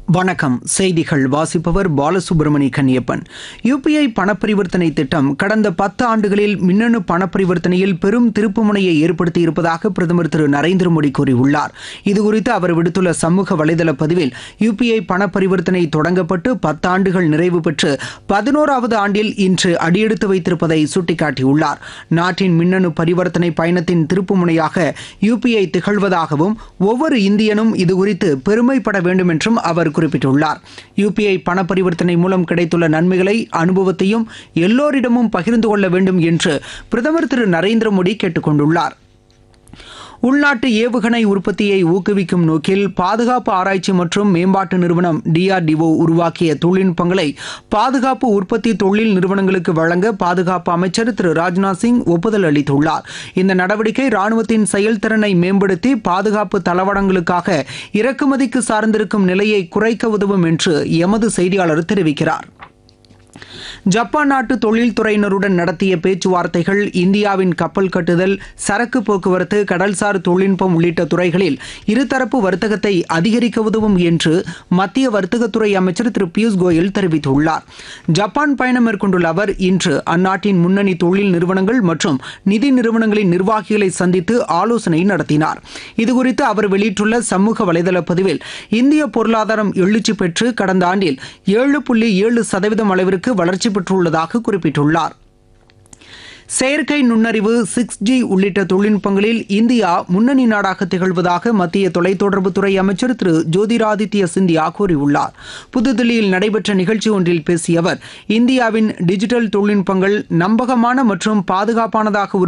வணக்கம் செய்திகள் வாசிப்பவர் பாலசுப்ரமணி கன்னியப்பன் யுபிஐ பணப்பரிவர்த்தனை திட்டம் கடந்த பத்து ஆண்டுகளில் மின்னணு பணப்பரிவர்த்தனையில் பெரும் திருப்புமுனையை ஏற்படுத்தியிருப்பதாக பிரதமர் திரு நரேந்திர மோடி கூறியுள்ளார் இதுகுறித்து அவர் விடுத்துள்ள சமூக வலைதள பதிவில் யுபிஐ பணப்பரிவர்த்தனை தொடங்கப்பட்டு பத்தாண்டுகள் நிறைவு பெற்று பதினோராவது ஆண்டில் இன்று அடியெடுத்து வைத்திருப்பதை சுட்டிக்காட்டியுள்ளார் நாட்டின் மின்னணு பரிவர்த்தனை பயணத்தின் திருப்புமுனையாக யுபிஐ திகழ்வதாகவும் ஒவ்வொரு இந்தியனும் இதுகுறித்து பெருமைப்பட வேண்டும் என்றும் அவர் குறிப்பிட்டுள்ளார் யுபிஐ பண பரிவர்த்தனை மூலம் கிடைத்துள்ள நன்மைகளை அனுபவத்தையும் எல்லோரிடமும் பகிர்ந்து கொள்ள வேண்டும் என்று பிரதமர் திரு நரேந்திர மோடி கேட்டுக் கொண்டுள்ளார் உள்நாட்டு ஏவுகணை உற்பத்தியை ஊக்குவிக்கும் நோக்கில் பாதுகாப்பு ஆராய்ச்சி மற்றும் மேம்பாட்டு நிறுவனம் டிஆர்டிஓ உருவாக்கிய தொழில்நுட்பங்களை பாதுகாப்பு உற்பத்தி தொழில் நிறுவனங்களுக்கு வழங்க பாதுகாப்பு அமைச்சர் திரு ராஜ்நாத் சிங் ஒப்புதல் அளித்துள்ளார் இந்த நடவடிக்கை ராணுவத்தின் செயல்திறனை மேம்படுத்தி பாதுகாப்பு தளவாடங்களுக்காக இறக்குமதிக்கு சார்ந்திருக்கும் நிலையை குறைக்க உதவும் என்று எமது செய்தியாளர் தெரிவிக்கிறார் ஜப்பான் நாட்டு தொழில்துறையினருடன் நடத்திய பேச்சுவார்த்தைகள் இந்தியாவின் கப்பல் கட்டுதல் சரக்கு போக்குவரத்து கடல்சார் தொழில்நுட்பம் உள்ளிட்ட துறைகளில் இருதரப்பு வர்த்தகத்தை அதிகரிக்க உதவும் என்று மத்திய வர்த்தகத்துறை அமைச்சர் திரு பியூஷ் கோயல் தெரிவித்துள்ளார் ஜப்பான் பயணம் மேற்கொண்டுள்ள அவர் இன்று அந்நாட்டின் முன்னணி தொழில் நிறுவனங்கள் மற்றும் நிதி நிறுவனங்களின் நிர்வாகிகளை சந்தித்து ஆலோசனை நடத்தினார் இதுகுறித்து அவர் வெளியிட்டுள்ள சமூக வலைதள பதிவில் இந்திய பொருளாதாரம் எழுச்சி பெற்று கடந்த ஆண்டில் ஏழு புள்ளி ஏழு சதவீதம் அளவிற்கு வளர்ச்சி பெற்றுள்ளதாக குறிப்பிட்டுள்ளார் செயற்கை நுண்ணறிவு சிக்ஸ் ஜி உள்ளிட்ட தொழில்நுட்பங்களில் இந்தியா முன்னணி நாடாக திகழ்வதாக மத்திய தொலைத்தொடர்புத்துறை அமைச்சர் திரு ஜோதிராதித்ய சிந்தியா கூறியுள்ளார் புதுதில்லியில் நடைபெற்ற நிகழ்ச்சி ஒன்றில் பேசிய அவர் இந்தியாவின் டிஜிட்டல் தொழில்நுட்பங்கள் நம்பகமான மற்றும் பாதுகாப்பானதாக